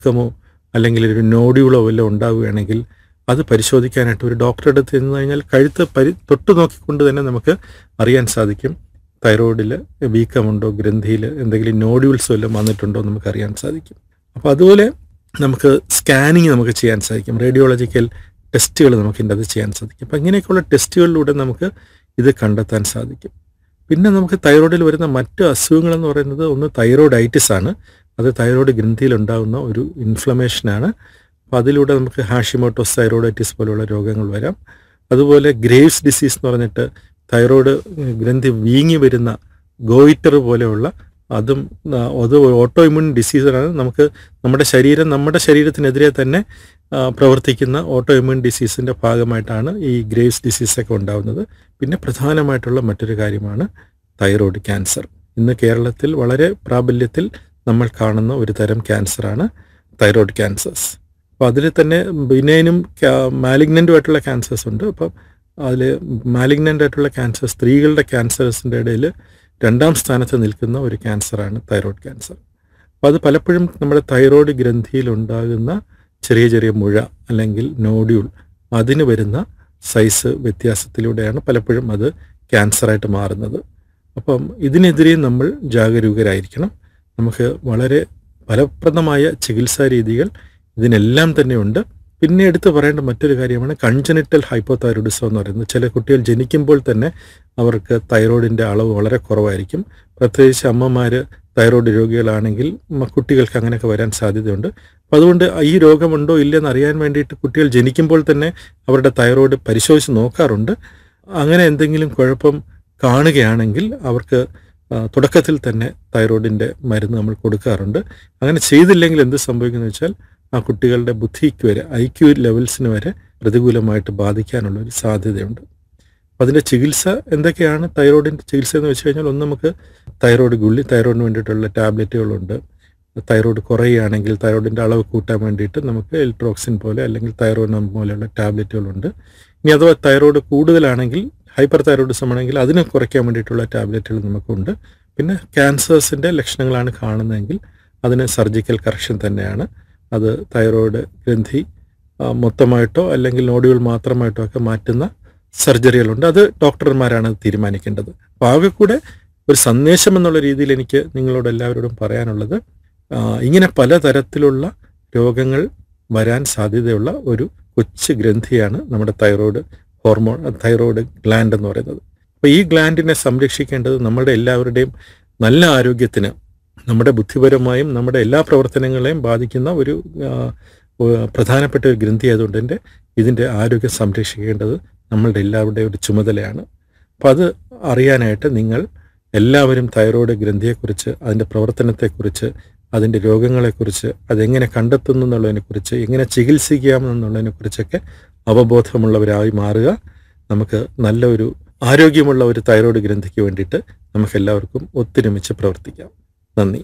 വീക്കമോ അല്ലെങ്കിൽ ഒരു നോഡ്യൂളോ വല്ലതും ഉണ്ടാവുകയാണെങ്കിൽ അത് പരിശോധിക്കാനായിട്ട് ഒരു ഡോക്ടറുടെ അടുത്ത് ചെന്ന് കഴിഞ്ഞാൽ കഴുത്ത് പരി തൊട്ട് നോക്കിക്കൊണ്ട് തന്നെ നമുക്ക് അറിയാൻ സാധിക്കും തൈറോയിഡിൽ വീക്കമുണ്ടോ ഗ്രന്ഥിയിൽ എന്തെങ്കിലും നോഡ്യൂൾസ് വല്ലതും വന്നിട്ടുണ്ടോ എന്ന് നമുക്ക് അറിയാൻ സാധിക്കും അപ്പോൾ അതുപോലെ നമുക്ക് സ്കാനിങ് നമുക്ക് ചെയ്യാൻ സാധിക്കും റേഡിയോളജിക്കൽ ടെസ്റ്റുകൾ നമുക്ക് ഇതിൻ്റെ അത് ചെയ്യാൻ സാധിക്കും അപ്പം ഇങ്ങനെയൊക്കെയുള്ള ടെസ്റ്റുകളിലൂടെ നമുക്ക് ഇത് കണ്ടെത്താൻ സാധിക്കും പിന്നെ നമുക്ക് തൈറോയിഡിൽ വരുന്ന മറ്റു അസുഖങ്ങളെന്ന് പറയുന്നത് ഒന്ന് തൈറോയിഡൈറ്റിസ് ആണ് അത് തൈറോയിഡ് ഗ്രന്ഥിയിൽ ഉണ്ടാകുന്ന ഒരു ഇൻഫ്ലമേഷനാണ് അപ്പോൾ അതിലൂടെ നമുക്ക് ഹാഷിമോട്ടോസ് തൈറോയിഡൈറ്റിസ് പോലുള്ള രോഗങ്ങൾ വരാം അതുപോലെ ഗ്രേവ്സ് ഡിസീസ് എന്ന് പറഞ്ഞിട്ട് തൈറോയിഡ് ഗ്രന്ഥി വീങ്ങി വരുന്ന ഗോയിറ്റർ പോലെയുള്ള അതും ആ, അത് ഓട്ടോ ഇമ്യൂൺ ഡിസീസാണ് നമുക്ക് നമ്മുടെ ശരീരം നമ്മുടെ ശരീരത്തിനെതിരെ തന്നെ ആ, പ്രവർത്തിക്കുന്ന ഓട്ടോ ഇമ്യൂൺ ഡിസീസിൻ്റെ ഭാഗമായിട്ടാണ് ഈ ഗ്രേവ്സ് ഡിസീസൊക്കെ ഉണ്ടാകുന്നത് പിന്നെ പ്രധാനമായിട്ടുള്ള മറ്റൊരു കാര്യമാണ് തൈറോയ്ഡ് ക്യാൻസർ ഇന്ന് കേരളത്തിൽ വളരെ പ്രാബല്യത്തിൽ നമ്മൾ കാണുന്ന ഒരു തരം ക്യാൻസറാണ് തൈറോയ്ഡ് ക്യാൻസേഴ്സ് അപ്പോൾ അതിൽ തന്നെ ബിനൈനും മാലിഗ്നൻ്റും ആയിട്ടുള്ള ക്യാൻസേഴ്സ് ഉണ്ട് അപ്പം അതിൽ മാലിഗ്നൻ്റ് ആയിട്ടുള്ള ക്യാൻസർ സ്ത്രീകളുടെ ക്യാൻസേഴ്സിൻ്റെ ഇടയിൽ രണ്ടാം സ്ഥാനത്ത് നിൽക്കുന്ന ഒരു ക്യാൻസറാണ് തൈറോയ്ഡ് ക്യാൻസർ അപ്പോൾ അത് പലപ്പോഴും നമ്മുടെ തൈറോയ്ഡ് ഗ്രന്ഥിയിൽ ഉണ്ടാകുന്ന ചെറിയ ചെറിയ മുഴ അല്ലെങ്കിൽ നോഡ്യൂൾ അതിന് വരുന്ന സൈസ് വ്യത്യാസത്തിലൂടെയാണ് പലപ്പോഴും അത് ക്യാൻസറായിട്ട് മാറുന്നത് അപ്പം ഇതിനെതിരെ നമ്മൾ ജാഗരൂകരായിരിക്കണം നമുക്ക് വളരെ ഫലപ്രദമായ ചികിത്സാ രീതികൾ ഇതിനെല്ലാം തന്നെയുണ്ട് പിന്നെ എടുത്തു പറയേണ്ട മറ്റൊരു കാര്യമാണ് കൺജനിറ്റൽ ഹൈപ്പോതൈറോയിഡിസം എന്ന് പറയുന്നത് ചില കുട്ടികൾ ജനിക്കുമ്പോൾ തന്നെ അവർക്ക് തൈറോയിഡിൻ്റെ അളവ് വളരെ കുറവായിരിക്കും പ്രത്യേകിച്ച് അമ്മമാർ തൈറോയിഡ് രോഗികളാണെങ്കിൽ മ- കുട്ടികൾക്ക് അങ്ങനെയൊക്കെ വരാൻ സാധ്യതയുണ്ട് അപ്പോൾ അതുകൊണ്ട് ഈ രോഗമുണ്ടോ ഇല്ലെന്ന് അറിയാൻ വേണ്ടിയിട്ട് കുട്ടികൾ ജനിക്കുമ്പോൾ തന്നെ അവരുടെ തൈറോയിഡ് പരിശോധിച്ച് നോക്കാറുണ്ട് അങ്ങനെ എന്തെങ്കിലും കുഴപ്പം കാണുകയാണെങ്കിൽ അവർക്ക് ആ, തുടക്കത്തിൽ തന്നെ തൈറോയിഡിൻ്റെ മരുന്ന് നമ്മൾ കൊടുക്കാറുണ്ട് അങ്ങനെ ചെയ്തില്ലെങ്കിൽ എന്ത് സംഭവിക്കുന്നു വെച്ചാൽ ആ കുട്ടികളുടെ ബുദ്ധിക്ക് വരെ ഐ ക്യു ലെവൽസിന് വരെ പ്രതികൂലമായിട്ട് ബാധിക്കാനുള്ള ഒരു സാധ്യതയുണ്ട് അപ്പോൾ അതിൻ്റെ ചികിത്സ എന്തൊക്കെയാണ് തൈറോയിഡിൻ്റെ ചികിത്സ എന്ന് വെച്ച് കഴിഞ്ഞാൽ ഒന്ന് നമുക്ക് തൈറോയിഡ് ഗുളി തൈറോയിഡിന് വേണ്ടിയിട്ടുള്ള ടാബ്ലറ്റുകളുണ്ട് തൈറോയിഡ് കുറയുകയാണെങ്കിൽ തൈറോയിഡിൻ്റെ അളവ് കൂട്ടാൻ വേണ്ടിയിട്ട് നമുക്ക് എൽട്രോക്സിൻ പോലെ അല്ലെങ്കിൽ തൈറോയിനം പോലെയുള്ള ടാബ്ലറ്റുകളുണ്ട് ഇനി അഥവാ തൈറോയിഡ് കൂടുതലാണെങ്കിൽ ഹൈപ്പർ തൈറോയിഡിസം ആണെങ്കിൽ അതിനെ കുറയ്ക്കാൻ വേണ്ടിയിട്ടുള്ള ടാബ്ലറ്റുകൾ നമുക്കുണ്ട് പിന്നെ ക്യാൻസേഴ്സിൻ്റെ ലക്ഷണങ്ങളാണ് കാണുന്നതെങ്കിൽ അതിന് സർജിക്കൽ കറക്ഷൻ തന്നെയാണ് അത് തൈറോയിഡ് ഗ്രന്ഥി ആ, മൊത്തമായിട്ടോ അല്ലെങ്കിൽ നോഡുകൾ മാത്രമായിട്ടോ ഒക്കെ മാറ്റുന്ന സർജറികളുണ്ട് അത് ഡോക്ടർമാരാണ് അത് തീരുമാനിക്കേണ്ടത് അപ്പോൾ ആകെ കൂടെ ഒരു സന്ദേശം എന്നുള്ള രീതിയിൽ എനിക്ക് നിങ്ങളോട് എല്ലാവരോടും പറയാനുള്ളത് ആ, ഇങ്ങനെ പലതരത്തിലുള്ള രോഗങ്ങൾ വരാൻ സാധ്യതയുള്ള ഒരു കൊച്ചു ഗ്രന്ഥിയാണ് നമ്മുടെ തൈറോയ്ഡ് ഹോർമോൺ തൈറോയ്ഡ് ഗ്ലാൻഡ് എന്ന് പറയുന്നത് അപ്പോൾ ഈ ഗ്ലാൻഡിനെ സംരക്ഷിക്കേണ്ടത് നമ്മുടെ എല്ലാവരുടെയും നല്ല ആരോഗ്യത്തിന് നമ്മുടെ ബുദ്ധിപരമായും നമ്മുടെ എല്ലാ പ്രവർത്തനങ്ങളെയും ബാധിക്കുന്ന ഒരു ആ, ഒ- പ്രധാനപ്പെട്ട ഒരു ഗ്രന്ഥി ആയതുകൊണ്ട് തന്നെ ഇതിൻ്റെ ആരോഗ്യം സംരക്ഷിക്കേണ്ടത് നമ്മളുടെ എല്ലാവരുടെയും ഒരു ചുമതലയാണ് അപ്പം അത് അറിയാനായിട്ട് നിങ്ങൾ എല്ലാവരും തൈറോയ്ഡ് ഗ്രന്ഥിയെക്കുറിച്ച് അതിൻ്റെ പ്രവർത്തനത്തെക്കുറിച്ച് അതിൻ്റെ രോഗങ്ങളെക്കുറിച്ച് അതെങ്ങനെ കണ്ടെത്തുന്നു എന്നുള്ളതിനെക്കുറിച്ച് എങ്ങനെ ചികിത്സിക്കാം എന്നുള്ളതിനെക്കുറിച്ചൊക്കെ അവബോധമുള്ളവരായി മാറുക നമുക്ക് നല്ല ഒരു ആരോഗ്യമുള്ള ഒരു തൈറോയ്ഡ് ഗ്രന്ഥിക്ക് വേണ്ടിയിട്ട് നമുക്ക് എല്ലാവർക്കും ഒത്തൊരുമിച്ച് പ്രവർത്തിക്കാം നന്ദി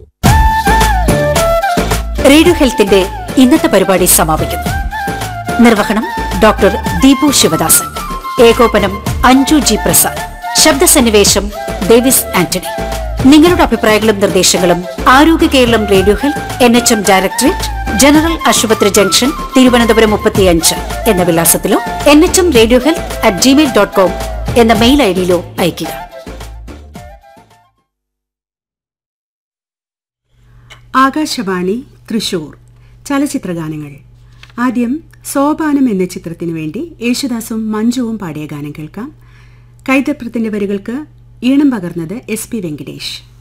റേഡിയോ ഹെൽത്തിന്റെ ഇന്നത്തെ പരിപാടി സമാപിക്കുന്നു നിർവഹണം ഡോക്ടർ ദീപു ശിവദാസൻ ഏകോപനം അഞ്ജു ജി പ്രസാദ് ശബ്ദസന്നിവേശം ഡേവിസ് ആന്റണി നിങ്ങളുടെ അഭിപ്രായങ്ങളും നിർദ്ദേശങ്ങളും Arogya Keralam radio health N H M directorate general ആശുപത്രി ജംഗ്ഷൻ തിരുവനന്തപുരം മുപ്പത്തിയഞ്ച് എന്ന വിലാസത്തിലോ N H M radio health at Gmail dot com എന്ന മെയിൽ ഐ ഡിയിലോ അയയ്ക്കുക ആകാശവാണി തൃശൂർ ചലച്ചിത്രഗാനങ്ങൾ ആദ്യം സോപാനം എന്ന ചിത്രത്തിനു വേണ്ടി യേശുദാസും മഞ്ജുവും പാടിയ ഗാനം കേൾക്കാം കൈതപ്രത്തിന്റെ വരികൾക്ക് ഈണം പകർന്നത് എസ് പി വെങ്കടേഷ്